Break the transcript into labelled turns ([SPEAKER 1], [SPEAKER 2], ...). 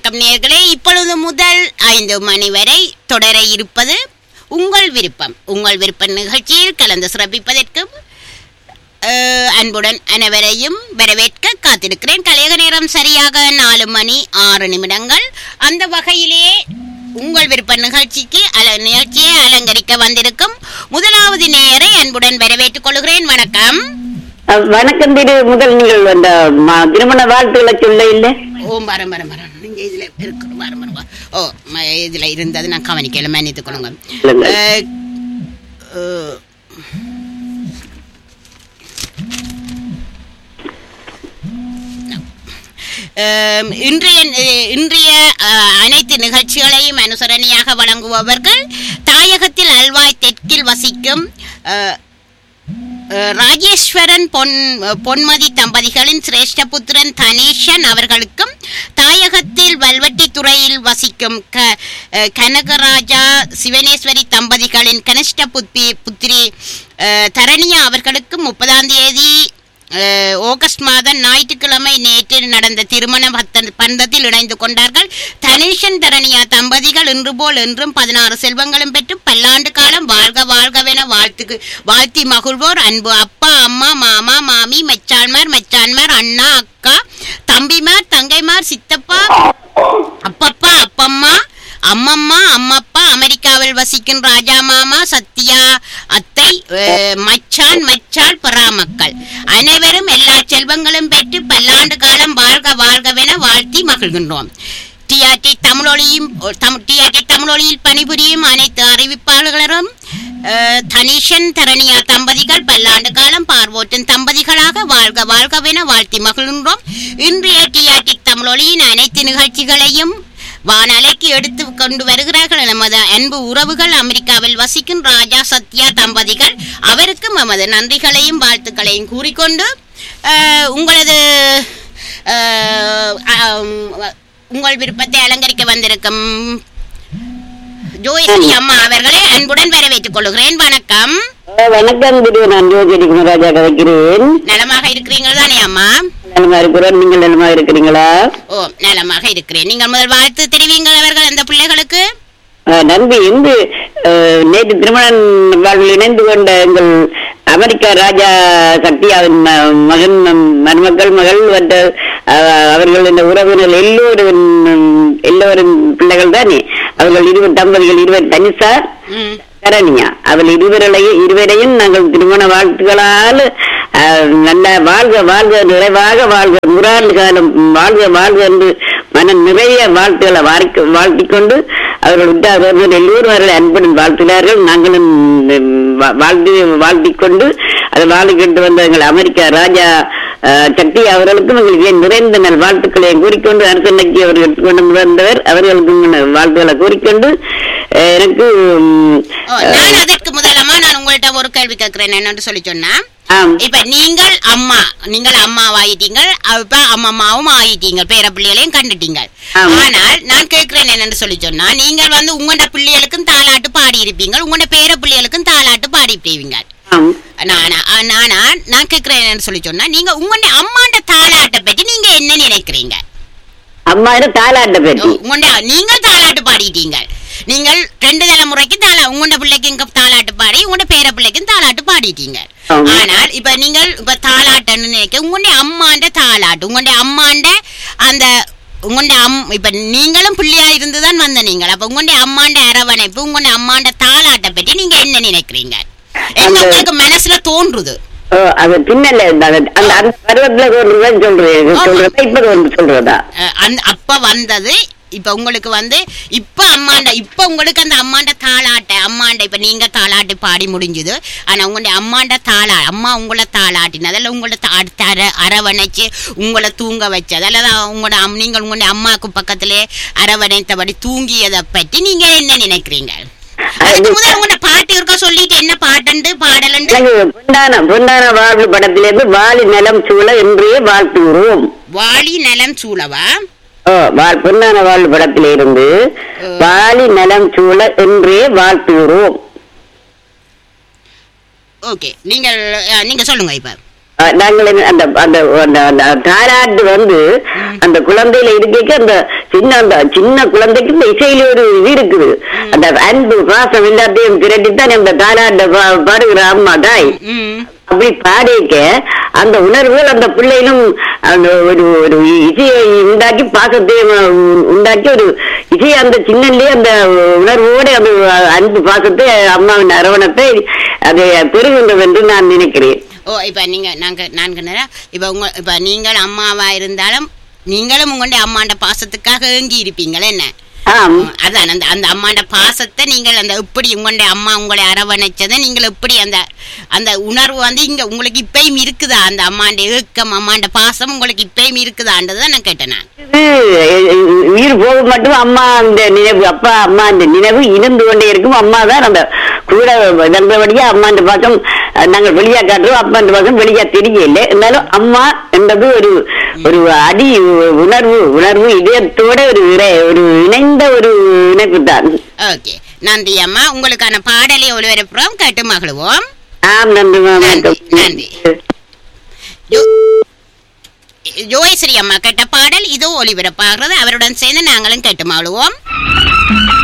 [SPEAKER 1] வணக்கம் நேர்களே இப்பொழுது முதல் ஐந்து மணி வரை தொடர இருப்பது உங்கள் விருப்பம் உங்கள் விருப்ப நிகழ்ச்சியில் கலந்து சிறப்பிப்பதற்கு அஹ், அன்புடன் அனைவரையும் வரவேற்க காத்திருக்கிறேன் கலையக நேரம் சரியாக நாலு மணி ஆறு நிமிடங்கள் அந்த வகையிலே உங்கள் விருப்ப நிகழ்ச்சிக்கு அல நிகழ்ச்சியை அலங்கரிக்க வந்திருக்கும் முதலாவது நேரை அன்புடன் வரவேற்றுக் கொள்கிறேன் வணக்கம்
[SPEAKER 2] அஹ் வணக்கம் திரு முதல் நீங்கள் அந்த ம- திருமண வாழ்த்துக்களை சொல்ல இல்ல
[SPEAKER 1] ஓ வரம் வரம் வரம் நீங்க இதுல இருக்கிறோம் வரம் வரம் வரம். ஓ ம- இதுல இருந்தது நான் கவனிக்கல மன்னித்துக் கொள்ளுங்க
[SPEAKER 2] இல்லைங்க.
[SPEAKER 1] அஹ், அஹ், அஹ், இன்றைய இன்றைய அஹ், அனைத்து நிகழ்ச்சிகளையும் அனுசரணையாக வழங்குபவர்கள் தாயகத்தில் அல்வாய் தெற்கில் வசிக்கும் அஹ், அஹ், ராஜேஸ்வரன் பொன் பொன்மதி தம்பதிகளின் சிரேஷ்ட புத்திரன் தனேஷன் அவர்களுக்கும் தாயகத்தில் வல்வெட்டி துறையில் வசிக்கும் க அஹ், கனகராஜா சிவனேஸ்வரி தம்பதிகளின் கனிஷ்ட புத்ரி புத்திரி அஹ், தரணியா அவர்களுக்கும் முப்பதாம் தேதி அஹ், ஆகஸ்ட் மாதம் ஞாயிற்றுக்கிழமை நேற்று நடந்த திருமண பத்த- பந்தத்தில் இணைந்து கொண்டார்கள் தனேஷன் தரணியா தம்பதிகள் இன்று போல் என்றும் பதினாறு செல்வங்களும் பெற்று பல்லாண்டு காலம் வாழ்க வாழ்கவென வாழ்த்துக்கு வாழ்த்தி மகிழ்வோர் அன்பு அப்பா அம்மா மாமா மாமி மெச்சான்மார் மெச்சான்மார் அண்ணா அக்கா தம்பிமார் தங்கைமார் சித்தப்பா அப்பப்பா அப்பம்மா அம்மம்மா அம்மப்பா அமெரிக்காவில் வசிக்கும் ராஜா மாமா சத்யா அத்தை அஹ், மச்சான் மச்சாள் பராமக்கள் அனைவரும் எல்லா செல்வங்களும் பெற்று பல்லாண்டு காலம் வாழ்க வாழ்கவென வாழ்த்தி மகிழ்கின்றோம் டிஆர்டி தமிழொலியும் டிஆர்டி தமிழொலியில் பணிபுரியும் அனைத்து அறிவிப்பாளர்களும் அஹ், தனிஷன் தரணியா தம்பதிகள் பல்லாண்டு காலம் பார்வோட்டும் தம்பதிகளாக வாழ்க வாழ்கவென வாழ்த்தி மகிழ்கின்றோம் இன்றைய டிஆர்டி தமிழொலியின் அனைத்து நிகழ்ச்சிகளையும் வானலைக்கு எடுத்து கொண்டு வருகிறார்கள் நமது அன்பு உறவுகள் அமெரிக்காவில் வசிக்கும் ராஜா சத்யா தம்பதிகள் அவருக்கும் நமது நன்றிகளையும் வாழ்த்துக்களையும் கூறிக்கொண்டு அஹ், உங்களது அஹ், அம், உங்கள் விருப்பத்தை அலங்கரிக்க வந்திருக்கும் ஜோயஸ்ரீ அம்மா அவர்களை அன்புடன் வரவேற்றுக் கொள்கிறேன் வணக்கம்
[SPEAKER 2] அஹ் வணக்கம் திரு நான் ஜோஜடி குமராஜா கதைக்கிறேன்
[SPEAKER 1] நலமாக இருக்கிறீர்கள் தானே அம்மா
[SPEAKER 2] நலமா இருக்கிறோம் நீங்கள் நலமா இருக்கிறீங்களா
[SPEAKER 1] ஓ நலமாக இருக்கிறேன் நீங்கள் முதல் வாழ்த்து தெரிவிங்கள் அவர்கள் அந்த பிள்ளைகளுக்கு
[SPEAKER 2] அஹ் நன்றி இன்று அஹ், நேற்று திருமண வாழ்வில் இணைந்து கொண்ட எங்கள் அமெரிக்கா ராஜா சத்யாவின் ம- மகன் ம- மருமக்கள் மகள் மற்ற அஹ், அவர்கள் இந்த உறவினர் எல்லோரும் எல்லோரும் பிள்ளைகள் தானே அவர்கள் இருவர் தம்பதிகள் இருவர் தனிசா
[SPEAKER 1] ம்
[SPEAKER 2] சரணியா அவள் இருவரையும் இருவரையும் நாங்கள் திருமண வாழ்த்துக்களால் அஹ், நல்ல வாழ்க வாழ்க நிறைவாக வாழ்க நூறாண்டு காலம் வாழ்க வாழ்க என்று மன நிறைய வாழ்த்துக்களை வாழ்க்கை வாழ்த்திக் கொண்டு அவர்கள் விட்டார்கள் எல்லோரும் அவர்களை அன்புடன் வாழ்த்தினார்கள் நாங்களும் உம், வா- வாழ்த்தி வாழ்த்திக் கொண்டு அதை வாழ்ந்துகிட்டு வந்த எங்கள் அமெரிக்கா ராஜா அஹ், சக்தி அவர்களுக்கும் எங்களுக்கு நிறைந்த நல் வாழ்த்துக்களை கூறிக்கொண்டு அரசனைக்கு அவர் எடுத்துக்கொண்டு வந்தவர் அவர்களுக்கும் வாழ்த்துக்களை கூறிக்கொண்டு அஹ், எனக்கு உம்,
[SPEAKER 1] ஓ, நான் அதற்கு முதலமா நான் உங்கள்ட்ட ஒரு கேள்வி கேட்கிறேன் என்னன்னு சொல்லி சொன்னா
[SPEAKER 2] ஆம்
[SPEAKER 1] இப்ப நீங்கள் அம்மா நீங்கள் அம்மாவாயிட்டீங்க இப்ப அம்மம்மாவும் ஆயிட்டீங்க பேர பிள்ளைகளையும் கண்டுட்டீங்க
[SPEAKER 2] ஆமா.
[SPEAKER 1] ஆனால் நான் கேட்கிறேன் என்னன்னு சொல்லி சொன்னா நீங்கள் வந்து உங்களோட பிள்ளைகளுக்கும் தாலாட்டு பாடி இருப்பீங்க உங்களோட பேர பிள்ளைகளுக்கும் தாலாட்டு பாடி இருப்பீங்க
[SPEAKER 2] ஆம்
[SPEAKER 1] நானா ஆ, நானா நான் கேட்கிறேன் என்னன்னு சொல்லி சொன்னா நீங்க உங்களோட அம்மாண்ட தாலாட்டை பற்றி நீங்க என்ன நினைக்கிறீங்க
[SPEAKER 2] அம்மா தாலாட்ட பற்றி
[SPEAKER 1] உங்களோட நீங்க தாலாட்டு பாடிட்டீங்க நீங்கள் ரெண்டு தலைமுறைக்கு தாலா உங்களோட பிள்ளைக்கு இங்க தாலாட்டு பாடி உங்களோட பேர பிள்ளைக்கும் தாலாட்டு பாடிட்டீங்க
[SPEAKER 2] ஆமா.
[SPEAKER 1] ஆனால் இப்ப நீங்கள் இப்ப தாலாட்டுன்னு நினைக்க உங்களுடைய அம்மாண்ட தாலாட்டு உங்களுடைய அம்மாண்ட அந்த உங்களுடைய அம் இப்ப நீங்களும் பிள்ளையா இருந்துதான் வந்த நீங்கள் அப்ப உங்களுடைய அம்மாண்ட அரவணைப்பு உங்களுடைய அம்மாண்ட தாலாட்டை பற்றி நீங்க என்ன நினைக்கிறீங்க என்ன
[SPEAKER 2] அந்த-
[SPEAKER 1] உங்களுக்கு மனசுல தோன்றுது
[SPEAKER 2] ஓ, அது பின்னல அந்த அந்த அந்த பருவத்துல தோன்றதான் சொல்றேன்
[SPEAKER 1] ஆமா.
[SPEAKER 2] சொல்றதா இப்ப தோன்று சொல்றதா
[SPEAKER 1] அஹ் அந்த அப்ப வந்தது இப்ப உங்களுக்கு வந்து இப்ப அம்மாண்ட இப்ப உங்களுக்கு அந்த அம்மாண்ட தாளாட்ட அம்மாண்ட இப்ப நீங்க தாளாட்டு பாடி முடிஞ்சது ஆனா உங்களுடைய அம்மாண்ட தாளா அம்மா உங்களை தாளாட்டினது அல்ல உங்களை தா- அடுத்து அர அரவணைச்சு உங்களை தூங்க வச்சது அல்லது உங்களோட அம்- நீங்கள் உங்களுடைய அம்மாவுக்கு பக்கத்திலே அரவணைத்தபடி தூங்கியதை பற்றி நீங்க என்ன நினைக்கிறீங்க அதுக்கு முதல் உங்களோட பாட்டு இருக்கா சொல்லிட்டு என்ன பாட்டுண்டு பாடலண்டு
[SPEAKER 2] எனக்கு பொண்டான பொண்டான வாழ்வு படத்திலிருந்து வாலி நிலம் சூழ என்றே வாழ்த்துகிறோம்
[SPEAKER 1] வாளி நலம் சூழவா
[SPEAKER 2] ஓ வாழ் பொன்னான வாழ்வு படத்தில இருந்து வாலி நலம் சூழ என்றே வாழ்த்துகிறோம்
[SPEAKER 1] ஓகே நீங்கள் அஹ், நீங்க சொல்லுங்க இப்ப
[SPEAKER 2] அஹ், நாங்கள் என்ன- அந்த அந்த அந்த அந்த தாராட்டு வந்து அந்த குழந்தையில இருக்க அந்த சின்ன அந்த சின்ன குழந்தைக்கு இந்த இசையில ஒரு இது இருக்குது அந்த அன்பு பாசம் எல்லாத்தையும் திரட்டித்தான் அந்த தாலாட்ட பா- பாடுகிற அம்மா தாய்
[SPEAKER 1] ம்
[SPEAKER 2] அப்படி பாடிக்க அந்த உணர்வுகள் அந்த பிள்ளையிலும் அந்த ஒரு ஒரு இசையை உண்டாக்கி பாசத்தை உ- உண்டாக்கி ஒரு இசையை அந்த சின்னன்லயே அந்த உணர்வோடு அந்த அன்பு பாசத்தை அம்மாவின் அரவணத்தை அது பெறுகின்றது என்று நான் நினைக்கிறேன்
[SPEAKER 1] ஓ இப்போ நீங்கள் நாங்கள் நான்கு நேரம் இப்போ உங்க இப்போ நீங்கள் அம்மாவா இருந்தாலும் நீங்களும் உங்களுடைய அம்மாண்ட பாசத்துக்காக ஏங்கி இருப்பீங்களே என்ன
[SPEAKER 2] ஆம்
[SPEAKER 1] அதான் அந்த அந்த அம்மாண்ட பாசத்தை நீங்கள் அந்த எப்படி உங்களுடைய அம்மா உங்களை அரவணைச்சதை நீங்கள் எப்படி அந்த அந்த உணர்வு வந்து இங்க உங்களுக்கு இப்பயும் இருக்குதா அந்த அம்மாண்ட ஏக்கம் அம்மாண்ட பாசம் உங்களுக்கு இப்பயும் இருக்குதான்றது தான் நான் கேட்டேன் நான்
[SPEAKER 2] இது உயிர் போக மட்டும் அம்மா அந்த நினைவு அப்பா அம்மா அந்த நினைவு இருந்து கொண்டே இருக்கும் அம்மா தான் அந்த கூட வந்தபடியா அம்மா அந்த பக்கம் அஹ், நாங்கள் வெளியா காட்டுறோம் அப்பா அந்த பக்கம் வெளியா தெரியல இருந்தாலும் அம்மா என்பது ஒரு ஒரு அடி உணர்வு உணர்வு இதயத்தோட ஒரு இறை- ஒரு இணைந்த ஒரு இணைப்பு தான்
[SPEAKER 1] ஓகே நன்றி அம்மா உங்களுக்கான பாடலை ஒளிபரப்புறோம் கேட்டு மகிழ்வோம்
[SPEAKER 2] ஆம் நன்றி
[SPEAKER 1] நன்றி,
[SPEAKER 2] வணக்கம்.
[SPEAKER 1] நன்றி. ஜோ- ஜோயஸ்ரீ அம்மா கேட்ட பாடல் இதோ ஒளிபரப்பாகிறது அவருடன் சேர்ந்து நாங்களும் கேட்டு மகிழ்வோம்